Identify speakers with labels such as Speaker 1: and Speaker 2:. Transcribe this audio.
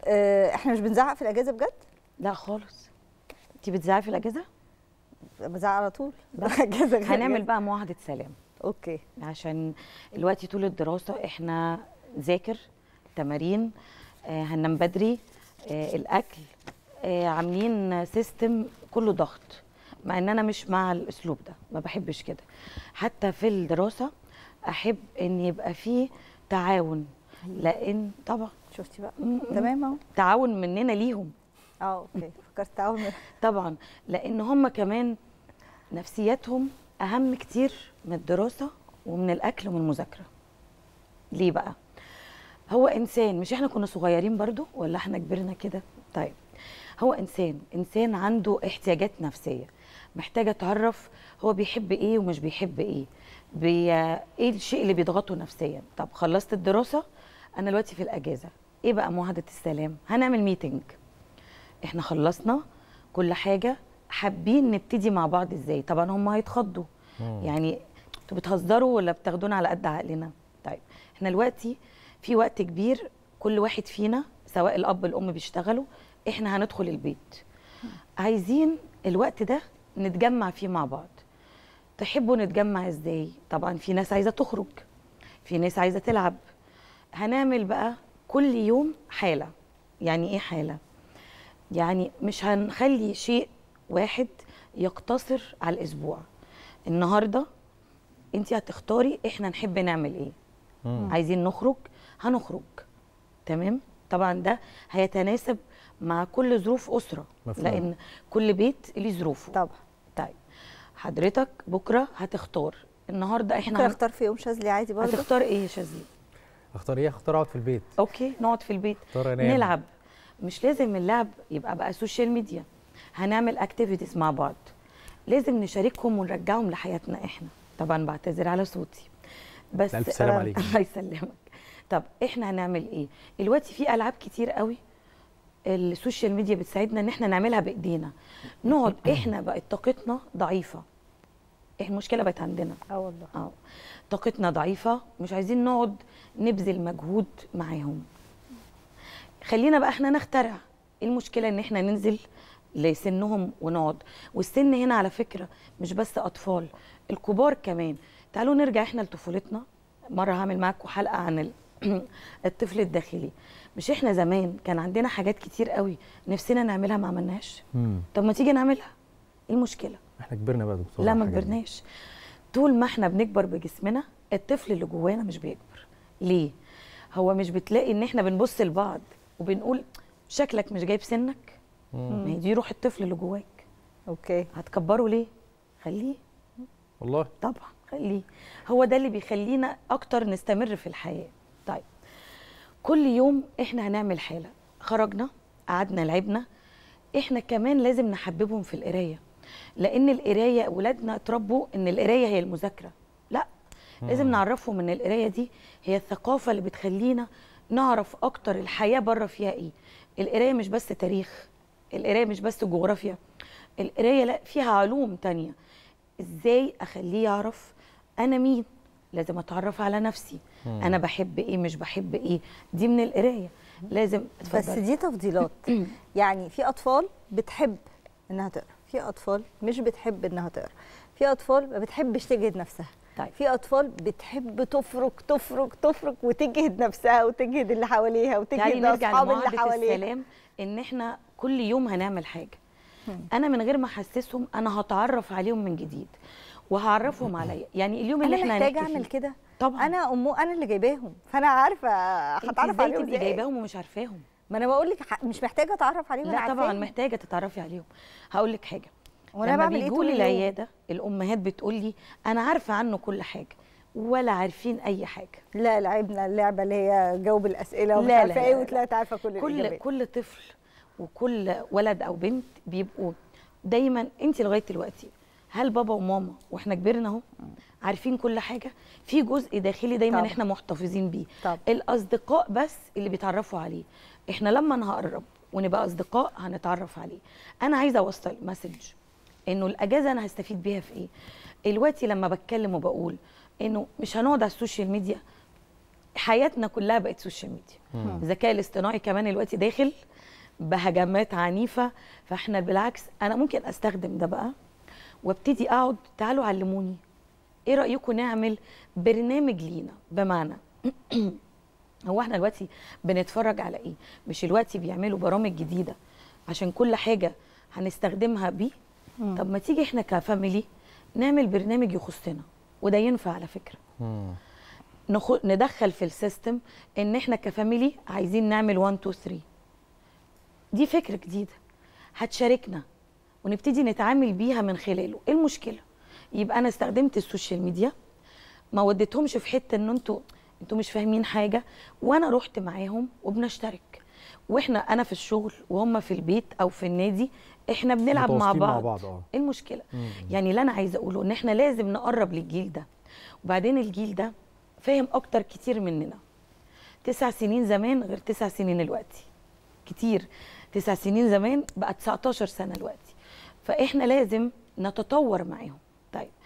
Speaker 1: آه، احنا مش بنزعق في الاجازه بجد
Speaker 2: لا خالص انت بتزعقي في الاجازه
Speaker 1: بزعق على طول اجازه غير
Speaker 2: هنعمل
Speaker 1: أجازة.
Speaker 2: بقى معاهده سلام
Speaker 1: اوكي
Speaker 2: عشان الوقت طول الدراسه احنا ذاكر تمارين آه، هننام بدري آه، الاكل آه، عاملين سيستم كله ضغط مع ان انا مش مع الاسلوب ده ما بحبش كده حتى في الدراسه احب ان يبقى فيه تعاون لان طبعا
Speaker 1: شفتي بقى
Speaker 2: م- م.
Speaker 1: تمام اهو
Speaker 2: تعاون مننا ليهم
Speaker 1: اه اوكي فكرت تعاون
Speaker 2: طبعا لان هم كمان نفسياتهم اهم كتير من الدراسه ومن الاكل ومن المذاكره ليه بقى هو انسان مش احنا كنا صغيرين برضو ولا احنا كبرنا كده طيب هو انسان انسان عنده احتياجات نفسيه محتاجه تعرف هو بيحب ايه ومش بيحب ايه بي... ايه الشيء اللي بيضغطه نفسيا طب خلصت الدراسه انا دلوقتي في الاجازه ايه بقى معاهده السلام هنعمل ميتنج احنا خلصنا كل حاجه حابين نبتدي مع بعض ازاي طبعا هم هيتخضوا يعني انتوا بتهزروا ولا بتاخدونا على قد عقلنا طيب احنا دلوقتي في وقت كبير كل واحد فينا سواء الاب الام بيشتغلوا احنا هندخل البيت عايزين الوقت ده نتجمع فيه مع بعض تحبوا نتجمع ازاي طبعا في ناس عايزه تخرج في ناس عايزه تلعب هنعمل بقى كل يوم حاله يعني ايه حاله يعني مش هنخلي شيء واحد يقتصر على الاسبوع النهارده انت هتختاري احنا نحب نعمل ايه عايزين نخرج هنخرج تمام طبعا ده هيتناسب مع كل ظروف اسره
Speaker 3: مفهوم.
Speaker 2: لان كل بيت ليه ظروفه
Speaker 1: طبعا
Speaker 2: طيب حضرتك بكره هتختار النهارده
Speaker 1: ممكن
Speaker 2: احنا هن-
Speaker 1: اختار في يوم شاذلي عادي برضه
Speaker 2: هتختار ايه يا شاذلي
Speaker 3: اختار ايه اختار اقعد في البيت
Speaker 2: اوكي نقعد في البيت
Speaker 3: اختار انام
Speaker 2: نلعب مش لازم اللعب يبقى بقى سوشيال ميديا هنعمل اكتيفيتيز مع بعض لازم نشاركهم ونرجعهم لحياتنا احنا طبعا بعتذر على صوتي بس
Speaker 3: ألف سلام
Speaker 2: آه،
Speaker 3: عليك.
Speaker 2: الله يسلمك طب احنا هنعمل ايه دلوقتي في العاب كتير قوي السوشيال ميديا بتساعدنا ان احنا نعملها بايدينا نقعد احنا بقت طاقتنا ضعيفه إيه المشكله بقت عندنا
Speaker 1: اه والله
Speaker 2: اه طاقتنا ضعيفه مش عايزين نقعد نبذل مجهود معاهم خلينا بقى احنا نخترع ايه المشكله ان احنا ننزل لسنهم ونقعد والسن هنا على فكره مش بس اطفال الكبار كمان تعالوا نرجع احنا لطفولتنا مره هعمل معاكم حلقه عن ال- الطفل الداخلي مش احنا زمان كان عندنا حاجات كتير قوي نفسنا نعملها ما عملناش
Speaker 3: مم.
Speaker 2: طب ما تيجي نعملها ايه المشكله
Speaker 3: احنا كبرنا بقى يا دكتور
Speaker 2: لا ما
Speaker 3: الحاجات دي.
Speaker 2: كبرناش طول ما احنا بنكبر بجسمنا الطفل اللي جوانا مش بيكبر ليه هو مش بتلاقي ان احنا بنبص لبعض وبنقول شكلك مش جايب سنك ما هي دي روح الطفل اللي جواك
Speaker 1: اوكي
Speaker 2: هتكبره ليه خليه
Speaker 3: والله
Speaker 2: طبعا خليه هو ده اللي بيخلينا اكتر نستمر في الحياه طيب كل يوم احنا هنعمل حاله خرجنا قعدنا لعبنا احنا كمان لازم نحببهم في القرايه لان القرايه اولادنا اتربوا ان القرايه هي المذاكره لا لازم نعرفهم ان القرايه دي هي الثقافه اللي بتخلينا نعرف اكتر الحياه بره فيها ايه القرايه مش بس تاريخ القرايه مش بس جغرافيا القرايه لا فيها علوم تانية ازاي اخليه يعرف انا مين لازم اتعرف على نفسي انا بحب ايه مش بحب ايه دي من القرايه لازم
Speaker 1: بس
Speaker 2: اتفضل
Speaker 1: دي تفضيلات يعني في اطفال بتحب انها تقرا في اطفال مش بتحب انها تقرا في اطفال ما بتحبش تجهد نفسها
Speaker 2: طيب.
Speaker 1: في اطفال بتحب تفرك تفرك تفرك وتجهد نفسها وتجهد اللي حواليها
Speaker 2: تعالي
Speaker 1: وتجهد
Speaker 2: نرجع
Speaker 1: اصحاب اللي
Speaker 2: لمعاهده
Speaker 1: حواليها
Speaker 2: السلام ان احنا كل يوم هنعمل حاجه انا من غير ما احسسهم انا هتعرف عليهم من جديد وهعرفهم عليا يعني اليوم اللي
Speaker 1: انا
Speaker 2: احنا
Speaker 1: محتاجه
Speaker 2: هنحكي
Speaker 1: اعمل
Speaker 2: فيه.
Speaker 1: كده
Speaker 2: طبعا
Speaker 1: انا امه انا اللي جايباهم فانا عارفه
Speaker 2: انت
Speaker 1: هتعرف
Speaker 2: ازاي
Speaker 1: عليهم
Speaker 2: تبقي
Speaker 1: ازاي
Speaker 2: جايباهم ومش عارفاهم
Speaker 1: ما انا بقول لك مش محتاجه اتعرف عليهم أنا
Speaker 2: لا طبعا
Speaker 1: عارفاهم.
Speaker 2: محتاجه تتعرفي عليهم هقول لك حاجه
Speaker 1: وانا
Speaker 2: لما
Speaker 1: بعمل ايه
Speaker 2: بيجوا
Speaker 1: طول
Speaker 2: لي
Speaker 1: اليوم؟
Speaker 2: العياده الامهات بتقول لي انا عارفه عنه كل حاجه ولا عارفين اي حاجه
Speaker 1: لا لعبنا اللعبه اللي هي جاوب الاسئله ومش
Speaker 2: لا، لا،
Speaker 1: عارفه
Speaker 2: لا،
Speaker 1: ايه
Speaker 2: لا.
Speaker 1: وطلعت عارفه كل
Speaker 2: كل
Speaker 1: الاجابات
Speaker 2: كل طفل وكل ولد او بنت بيبقوا دايما انت لغايه دلوقتي هل بابا وماما واحنا كبرنا اهو عارفين كل حاجه في جزء داخلي دايما
Speaker 1: طبعا.
Speaker 2: احنا محتفظين بيه
Speaker 1: طبعا.
Speaker 2: الاصدقاء بس اللي بيتعرفوا عليه احنا لما نقرب ونبقى اصدقاء هنتعرف عليه انا عايزه اوصل مسج انه الاجازه انا هستفيد بيها في ايه دلوقتي لما بتكلم وبقول انه مش هنقعد على السوشيال ميديا حياتنا كلها بقت سوشيال ميديا الذكاء الاصطناعي كمان دلوقتي داخل بهجمات عنيفه فاحنا بالعكس انا ممكن استخدم ده بقى وابتدي اقعد تعالوا علموني ايه رايكم نعمل برنامج لينا بمعنى هو احنا دلوقتي بنتفرج على ايه مش دلوقتي بيعملوا برامج جديده عشان كل حاجه هنستخدمها بيه طب ما تيجي احنا كفاميلي نعمل برنامج يخصنا وده ينفع على فكره
Speaker 3: مم.
Speaker 2: نخ... ندخل في السيستم ان احنا كفاميلي عايزين نعمل 1 2 3 دي فكره جديده هتشاركنا ونبتدي نتعامل بيها من خلاله ايه المشكله يبقى انا استخدمت السوشيال ميديا ما وديتهمش في حته ان انتوا انتوا مش فاهمين حاجه وانا رحت معاهم وبنشترك واحنا انا في الشغل وهم في البيت او في النادي احنا بنلعب مع
Speaker 3: متواصلين
Speaker 2: بعض,
Speaker 3: مع بعض، اه.
Speaker 2: ايه المشكله
Speaker 3: مم.
Speaker 2: يعني اللي انا عايزه اقوله ان احنا لازم نقرب للجيل ده وبعدين الجيل ده فاهم اكتر كتير مننا تسع سنين زمان غير تسع سنين دلوقتي كتير تسع سنين زمان بقى 19 سنه دلوقتي فاحنا لازم نتطور معاهم طيب